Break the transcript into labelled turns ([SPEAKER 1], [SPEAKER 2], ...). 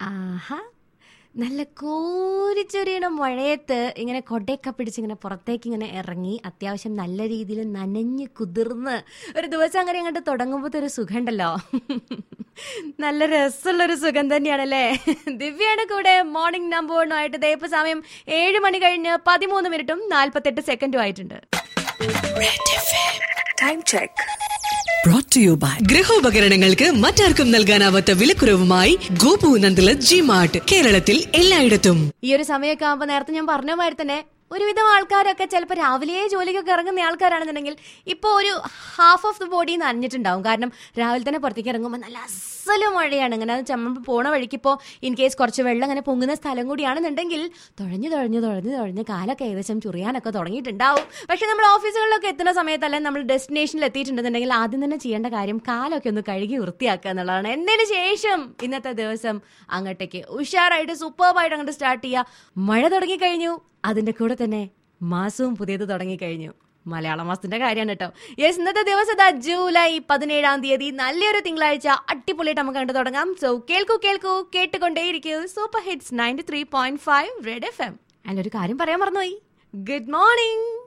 [SPEAKER 1] ആഹാ നല്ല കോരിച്ചൊരിയണ മഴയത്ത് ഇങ്ങനെ കൊടയൊക്കെ പിടിച്ച് ഇങ്ങനെ പുറത്തേക്ക് ഇങ്ങനെ ഇറങ്ങി അത്യാവശ്യം നല്ല രീതിയിൽ നനഞ്ഞ് കുതിർന്ന് ഒരു ദിവസം അങ്ങനെ അങ്ങോട്ട് തുടങ്ങുമ്പോഴത്തെ ഒരു സുഖം ഉണ്ടല്ലോ നല്ല രസമുള്ളൊരു സുഖം തന്നെയാണല്ലേ ദിവ്യയാണ് കൂടെ മോർണിംഗ് നമ്പറിനുമായിട്ട് ദേ ഇപ്പൊ സമയം ഏഴ് മണി കഴിഞ്ഞ് പതിമൂന്ന് മിനിറ്റും നാൽപ്പത്തെട്ട് സെക്കൻഡും ആയിട്ടുണ്ട്
[SPEAKER 2] Time check.
[SPEAKER 3] brought to you by ഗൃഹോപകരണങ്ങൾക്ക് മറ്റാർക്കും നൽകാനാവാത്ത വിലക്കുറവുമായി ഗോപു നന്ദല ജി മാർട്ട് കേരളത്തിൽ എല്ലായിടത്തും
[SPEAKER 1] ഈ ഒരു സമയമൊക്കെ ആകുമ്പോൾ നേരത്തെ ഞാൻ പറഞ്ഞ മാതിരി തന്നെ ഒരുവിധം ആൾക്കാരൊക്കെ ചിലപ്പോൾ രാവിലെ ജോലിക്കൊക്കെ ഇറങ്ങുന്ന ആൾക്കാരാണെന്നുണ്ടെങ്കിൽ ഇപ്പോൾ ഒരു ഹാഫ് ഓഫ് ദി ബോഡി നനഞ്ഞിട്ടുണ്ടാവും കാരണം രാവിലെ തന്നെ പുറത്തേക്ക് ഇറങ്ങുമ്പോൾ നല്ല അസല് മഴയാണ് ഇങ്ങനെ അത് നമ്മൾ പോണ വഴിക്ക് ഇപ്പോൾ ഇൻ കേസ് കുറച്ച് വെള്ളം ഇങ്ങനെ പൊങ്ങുന്ന സ്ഥലം കൂടിയാണെന്നുണ്ടെങ്കിൽ തുഴഞ്ഞു തുഴഞ്ഞു തുഴഞ്ഞു തുഴഞ്ഞ് കാലൊക്കെ ഏകദേശം ചുറിയാനൊക്കെ തുടങ്ങിയിട്ടുണ്ടാവും പക്ഷെ നമ്മൾ ഓഫീസുകളിലൊക്കെ എത്തുന്ന സമയത്ത് അല്ലെങ്കിൽ നമ്മൾ ഡെസ്റ്റിനേഷനിൽ എത്തിയിട്ടുണ്ടെന്നുണ്ടെങ്കിൽ ആദ്യം തന്നെ ചെയ്യേണ്ട കാര്യം കാലൊക്കെ ഒന്ന് കഴുകി വൃത്തിയാക്കുക എന്നുള്ളതാണ് എന്നതിന് ശേഷം ഇന്നത്തെ ദിവസം അങ്ങോട്ടേക്ക് ഉഷാറായിട്ട് സൂപ്പർബായിട്ട് അങ്ങോട്ട് സ്റ്റാർട്ട് ചെയ്യുക മഴ തുടങ്ങിക്കഴിഞ്ഞു അതിന്റെ കൂടെ തന്നെ മാസവും പുതിയത് തുടങ്ങിക്കഴിഞ്ഞു മലയാള മാസത്തിന്റെ കാര്യമാണ് കേട്ടോ യെസ് ഇന്നത്തെ ദിവസം ഇതാ ജൂലൈ പതിനേഴാം തീയതി നല്ലൊരു തിങ്കളാഴ്ച അടിപൊളിയായിട്ട് നമുക്ക് കണ്ടു തുടങ്ങാം സോ കേൾക്കൂ കേൾക്കൂ കേട്ടുകൊണ്ടേയിരിക്കൂ super hits ninety three point five red F M അതിലൊരു കാര്യം പറയാൻ മറന്നുപോയി ഗുഡ് മോർണിംഗ്